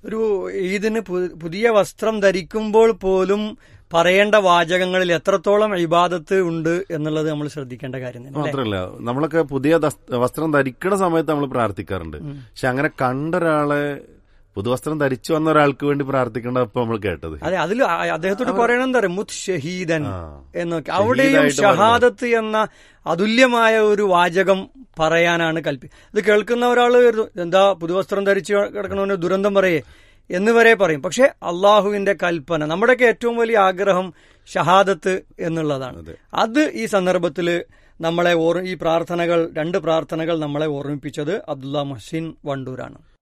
ഒരു ഈദിന് പു- പുതിയ വസ്ത്രം ധരിക്കുമ്പോൾ പോലും പറയേണ്ട വാചകങ്ങളിൽ എത്രത്തോളം ഇബാദത്ത് ഉണ്ട് എന്നുള്ളത് നമ്മൾ ശ്രദ്ധിക്കേണ്ട കാര്യം തന്നെ അല്ലേ? മാത്രല്ല നമ്മളൊക്കെ പുതിയ ദസ്- വസ്ത്രം ധരിക്കുന്ന സമയത്ത് നമ്മൾ പ്രാർത്ഥിക്കാറുണ്ട് പക്ഷെ അങ്ങനെ കണ്ട ഒരാളെ പുതുവസ്ത്രം ധരിച്ചു വന്ന ഒരാൾക്ക് വേണ്ടി പ്രാർത്ഥിക്കേണ്ട ഇപ്പൊ നമ്മൾ കേട്ടത് അതെ അതിൽ അദ്ദേഹത്തോട് പറയണം എന്താ പറയാ മുത് ഷഹീദൻ ആ. എന്നൊക്കെ അവിടെയും ഷഹീദായിട്ട് ഷഹാദത്ത് എന്ന അതുല്യമായ ഒരു വാചകം പറയാനാണ് കൽപ്പി ഇത് കേൾക്കുന്ന ഒരാൾ കരുതും, എന്താ പുതുവസ്ത്രം ധരിച്ച് കിടക്കണവന് ദുരന്തം പറയേ എന്ന് വരെ പറയും പക്ഷെ അള്ളാഹുവിന്റെ കൽപ്പന നമ്മുടെയൊക്കെ ഏറ്റവും വലിയ ആഗ്രഹം ഷഹാദത്ത് എന്നുള്ളതാണ് അതെ. അത് ഈ സന്ദർഭത്തിൽ നമ്മളെ ഓർ ഈ പ്രാർത്ഥനകൾ രണ്ട് പ്രാർത്ഥനകൾ നമ്മളെ ഓർമ്മിപ്പിച്ചത് അബ്ദുള്ള മുഹസിൻ വണ്ടൂരാണ്